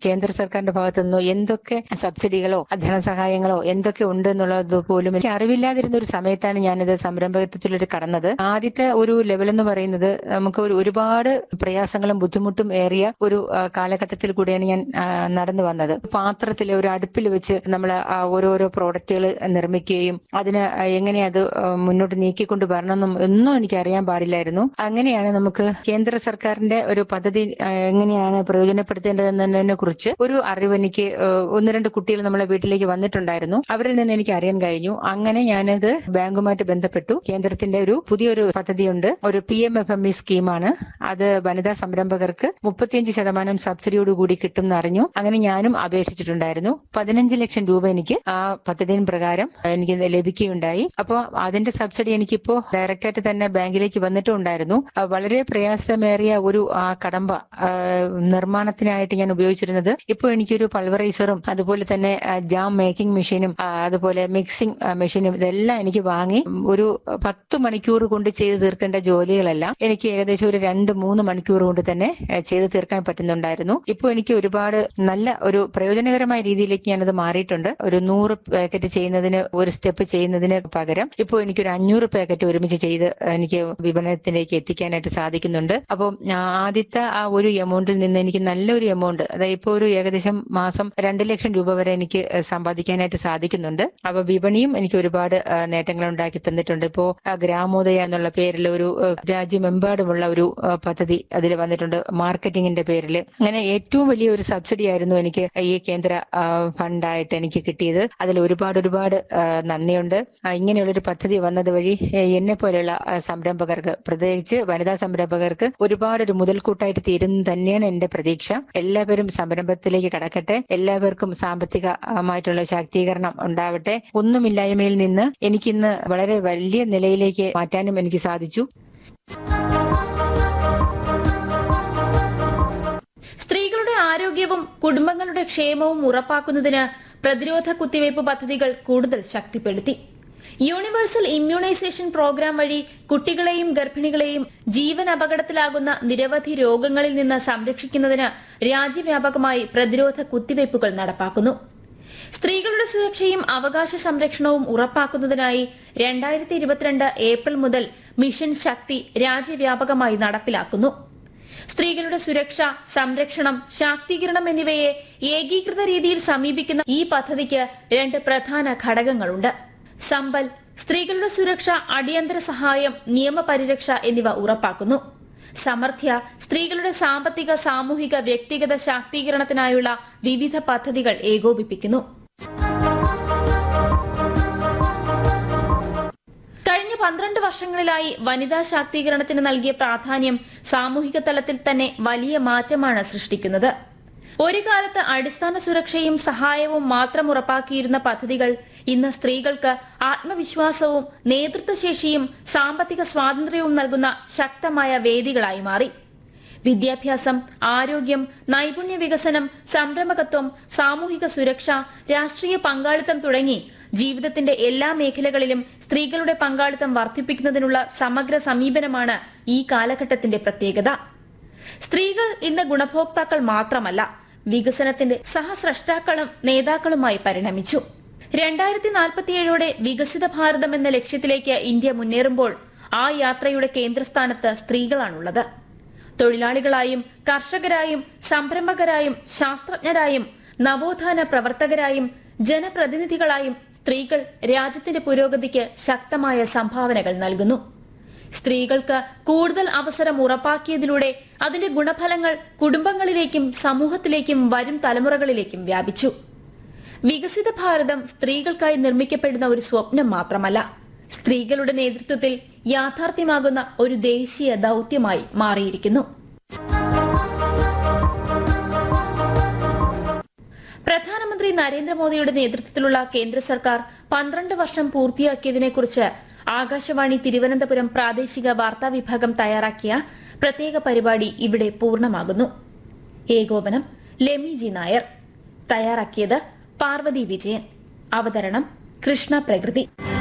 കേന്ദ്ര സർക്കാരിന്റെ ഭാഗത്തു നിന്നോ എന്തൊക്കെ സബ്സിഡികളോ ധനസഹായങ്ങളോ എന്തൊക്കെ ഉണ്ട് എന്നുള്ളത് പോലും എനിക്ക് അറിവില്ലാതിരുന്ന ഒരു സമയത്താണ് ഞാനിത് സംരംഭകത്വത്തിലൊരു കടന്നത് ആദ്യത്തെ ഒരു ലെവൽ എന്ന് പറയുന്നത് നമുക്ക് ഒരു ഒരുപാട് പ്രയാസങ്ങളും ബുദ്ധിമുട്ടും ഏറിയ ഒരു ആ, കാലഘട്ടത്തിൽ കൂടിയാണ് ഞാൻ ആ, നടന്നു വന്നത് പാത്രത്തിൽ ഒരു അടുപ്പിൽ വെച്ച് നമ്മൾ ഓരോരോ പ്രോഡക്റ്റുകൾ നിർമ്മിക്കുകയും അതിന് എങ്ങനെ അത് ആ, മുന്നോട്ട് നീക്കിക്കൊണ്ട് വരണമെന്നും ഒന്നും എനിക്ക് അറിയാൻ പാടില്ലായിരുന്നു അങ്ങനെയാണ് നമുക്ക് കേന്ദ്ര സർക്കാരിന്റെ ഒരു പദ്ധതി ആ, എങ്ങനെയാണ് പ്രയോജനപ്പെടുത്തേണ്ടതെന്നതിനെ കുറിച്ച് ഒരു അറിവ് എനിക്ക് ആ, ഒന്ന് രണ്ട് കുട്ടികൾ നമ്മളെ വീട്ടിലേക്ക് വന്നിട്ടുണ്ടായിരുന്നു അവരിൽ നിന്ന് എനിക്ക് അറിയാൻ കഴിഞ്ഞു അങ്ങനെ ഞാനത് ബാങ്കുമായിട്ട് ബന്ധപ്പെട്ടു കേന്ദ്രത്തിന്റെ ഒരു പുതിയൊരു പദ്ധതിയുണ്ട് ഒരു P M F M E സ്കീമാണ് അത് വനിതാ സംരംഭകർക്ക് മുപ്പത്തിയഞ്ച് ശതമാനം സബ്സിഡിയോടുകൂടി കിട്ടും എന്ന് അറിഞ്ഞു അങ്ങനെ ഞാനും അപേക്ഷിച്ചിട്ടുണ്ടായിരുന്നു പതിനഞ്ച് ലക്ഷം രൂപ എനിക്ക് ആ പദ്ധതിயின் പ്രകാരം എനിക്ക് ലഭിക്കുകയുണ്ടായി അപ്പോൾ അതിന്റെ സബ്സിഡി എനിക്കിപ്പോ ഡയറക്റ്റ് ആയിട്ട് തന്നെ ബാങ്കിലേക്ക് വന്നിട്ടുണ്ടായിരുന്നു ആ, വളരെ പ്രയാസമേറിയ ഒരു ആ കടമ്പ ആ, നിർമ്മാണത്തിനായിട്ട് ഞാൻ ഉപയോഗിച്ചിരുന്നത് ഇപ്പോൾ എനിക്കൊരു പൾവറൈസറും അതുപോലെ തന്നെ ആ, ജാം മേക്കിംഗ് മെഷീനും ആ, അതുപോലെ മിക്സിംഗ് ആ, മെഷീനും ഇതെല്ലാം എനിക്ക് വാങ്ങി ഒരു പത്ത് മണിക്കൂർ കൊണ്ട് ചെയ്തു തീർക്കേണ്ട ജോലികളെല്ലാം എനിക്ക് ഏകദേശം ഒരു രണ്ട് മൂന്ന് മണിക്കൂർ കൊണ്ട് തന്നെ ആ, ചെയ്തു തീർക്കാൻ പറ്റുന്നുണ്ടായിരുന്നു ഇപ്പോൾ എനിക്ക് ഒരുപാട് നല്ല ഒരു പ്രയോജനകരമായ രീതിയിലേക്ക് ഞാനത് മാറിയിട്ടുണ്ട് ഒരു നൂറ് പാക്കറ്റ് ചെയ്യുന്നതിന് ഒരു സ്റ്റെപ്പ് ചെയ്യുന്നതിന് പകരം ഇപ്പോൾ എനിക്കൊരു അഞ്ഞൂറ് പാക്കറ്റ് ഒരുമിച്ച് ചെയ്ത് എനിക്ക് വിപണനത്തിലേക്ക് എത്തിക്കാനായിട്ട് സാധിക്കുന്നുണ്ട് അപ്പോൾ ആദ്യത്തെ ആ ഒരു എമൗണ്ടിൽ നിന്ന് എനിക്ക് നല്ലൊരു എമൗണ്ട് അതായത് ഇപ്പോൾ ഒരു ഏകദേശം മാസം രണ്ട് ലക്ഷം രൂപ വരെ എനിക്ക് ഏഹ്, സമ്പാദിക്കാനായിട്ട് സാധിക്കുന്നുണ്ട് അപ്പൊ വിപണിയും എനിക്ക് ഒരുപാട് ഏഹ്, നേട്ടങ്ങൾ ഉണ്ടാക്കി തന്നിട്ടുണ്ട് ഇപ്പോ ആ, ഗ്രാമോദയ എന്നുള്ള പേരിൽ ഒരു ഏഹ്, രാജ്യമെമ്പാടുമുള്ള ഒരു ഏഹ്, പദ്ധതി അതിൽ വന്നിട്ടുണ്ട് മാർക്കറ്റിംഗിന്റെ പേരിൽ അങ്ങനെ ഏറ്റവും വലിയ ഒരു സബ്സിഡി ആയിരുന്നു എനിക്ക് ഈ കേന്ദ്ര ആ, ഫണ്ടായിട്ട് എനിക്ക് കിട്ടിയത് അതിൽ ഒരുപാട് ഒരുപാട് ആ, നന്ദിയുണ്ട് ആ, ഇങ്ങനെയുള്ളൊരു പദ്ധതി വന്നത് വഴി എന്നെ പോലെയുള്ള ആ, സംരംഭകർക്ക് പ്രത്യേകിച്ച് വനിതാ സംരംഭകർക്ക് ഒരുപാട് ഒരു മുതൽക്കൂട്ടായിട്ട് തീരുന്നു തന്നെയാണ് എന്റെ പ്രതീക്ഷ എല്ലാവരും സംരംഭത്തിലേക്ക് കടക്കട്ടെ എല്ലാവർക്കും സാമ്പത്തികമായിട്ടുള്ള ശാക്തീകരണം ഉണ്ടാവട്ടെ ഒന്നുമില്ലായ്മയിൽ നിന്ന് എനിക്കിന്ന് വളരെ വലിയ നിലയിലേക്ക് മാറ്റാനും എനിക്ക് സാധിച്ചു സ്ത്രീകളുടെ ആരോഗ്യവും കുടുംബങ്ങളുടെ ക്ഷേമവും ഉറപ്പാക്കുന്നതിന് പ്രതിരോധ കുത്തിവയ്പ് പദ്ധതികൾ കൂടുതൽ ശക്തിപ്പെടുത്തി യൂണിവേഴ്സൽ ഇമ്മ്യൂണൈസേഷൻ പ്രോഗ്രാം വഴി കുട്ടികളെയും ഗർഭിണികളെയും ജീവൻ അപകടത്തിലാകുന്ന നിരവധി രോഗങ്ങളിൽ നിന്ന് സംരക്ഷിക്കുന്നതിന് രാജ്യവ്യാപകമായി പ്രതിരോധ കുത്തിവയ്പ്പുകൾ നടപ്പാക്കുന്നു സ്ത്രീകളുടെ സുരക്ഷയും അവകാശ സംരക്ഷണവും ഉറപ്പാക്കുന്നതിനായി രണ്ടായിരത്തി ഇരുപത്തിരണ്ട് ഏപ്രിൽ മുതൽ മിഷൻ ശക്തി രാജ്യവ്യാപകമായി നടപ്പിലാക്കുന്നു സ്ത്രീകളുടെ സുരക്ഷ സംരക്ഷണം ശാക്തീകരണം എന്നിവയെ ഏകീകൃത രീതിയിൽ സമീപിക്കുന്ന ഈ പദ്ധതിക്ക് രണ്ട് പ്രധാന ഘടകങ്ങളുണ്ട് സമ്പൽ സ്ത്രീകളുടെ സുരക്ഷ അടിയന്തര സഹായം നിയമപരിരക്ഷ എന്നിവ ഉറപ്പാക്കുന്നു സമർത്ഥ്യ സ്ത്രീകളുടെ സാമ്പത്തിക സാമൂഹിക വ്യക്തിഗത ശാക്തീകരണത്തിനായുള്ള വിവിധ പദ്ധതികൾ ഏകോപിപ്പിക്കുന്നു കഴിഞ്ഞ പന്ത്രണ്ട് വർഷങ്ങളിലായി വനിതാ ശാക്തീകരണത്തിന് നൽകിയ പ്രാധാന്യം സാമൂഹിക തലത്തിൽ തന്നെ വലിയ മാറ്റമാണ് സൃഷ്ടിക്കുന്നത് ഒരു കാലത്ത് അടിസ്ഥാന സുരക്ഷയും സഹായവും മാത്രം ഉറപ്പാക്കിയിരുന്ന പദ്ധതികൾ ഇന്ന് സ്ത്രീകൾക്ക് ആത്മവിശ്വാസവും നേതൃത്വശേഷിയും സാമ്പത്തിക സ്വാതന്ത്ര്യവും നൽകുന്ന ശക്തമായ വേദികളായി മാറി വിദ്യാഭ്യാസം ആരോഗ്യം നൈപുണ്യ വികസനം സംരംഭകത്വം സാമൂഹിക സുരക്ഷ രാഷ്ട്രീയ പങ്കാളിത്തം തുടങ്ങി ജീവിതത്തിന്റെ എല്ലാ മേഖലകളിലും സ്ത്രീകളുടെ പങ്കാളിത്തം വർദ്ധിപ്പിക്കുന്നതിനുള്ള സമഗ്ര സമീപനമാണ് ഈ കാലഘട്ടത്തിന്റെ പ്രത്യേകത സ്ത്രീകൾ ഇന്ന് ഗുണഭോക്താക്കൾ മാത്രമല്ല വികസനത്തിന്റെ സഹസ്രഷ്ടാക്കളും നേതാക്കളുമായി പരിണമിച്ചു രണ്ടായിരത്തി നാൽപ്പത്തിയേഴോടെ വികസിത ഭാരതം എന്ന ലക്ഷ്യത്തിലേക്ക് ഇന്ത്യ മുന്നേറുമ്പോൾ ആ യാത്രയുടെ കേന്ദ്രസ്ഥാനത്ത് സ്ത്രീകളാണുള്ളത് തൊഴിലാളികളായും കർഷകരായും സംരംഭകരായും ശാസ്ത്രജ്ഞരായും നവോത്ഥാന പ്രവർത്തകരായും ജനപ്രതിനിധികളായും സ്ത്രീകൾ രാജ്യത്തിന്റെ പുരോഗതിക്ക് ശക്തമായ സംഭാവനകൾ നൽകുന്നു സ്ത്രീകൾക്ക് കൂടുതൽ അവസരം ഉറപ്പാക്കിയതിലൂടെ അതിന്റെ ഗുണഫലങ്ങൾ കുടുംബങ്ങളിലേക്കും സമൂഹത്തിലേക്കും വരും തലമുറകളിലേക്കും വ്യാപിച്ചു വികസിത ഭാരതം സ്ത്രീകൾക്കായി നിർമ്മിക്കപ്പെടുന്ന ഒരു സ്വപ്നം മാത്രമല്ല സ്ത്രീകളുടെ നേതൃത്വത്തിൽ യാഥാർത്ഥ്യമാകുന്ന ഒരു ദേശീയ ദൗത്യമായി മാറിയിരിക്കുന്നു പ്രധാനമന്ത്രി നരേന്ദ്രമോദിയുടെ നേതൃത്വത്തിലുള്ള കേന്ദ്ര സർക്കാർ പന്ത്രണ്ട് വർഷം പൂർത്തിയാക്കിയതിനെക്കുറിച്ച് ആകാശവാണി തിരുവനന്തപുരം പ്രാദേശിക വാർത്താ വിഭാഗം തയ്യാറാക്കിയ പ്രത്യേക പരിപാടി ഇവിടെ പൂർണ്ണമാകുന്നു ഏകോപനം ലെമി ജി നായർ തയ്യാറാക്കിയത് പാർവതി വിജയൻ അവതരണം കൃഷ്ണ പ്രകൃതി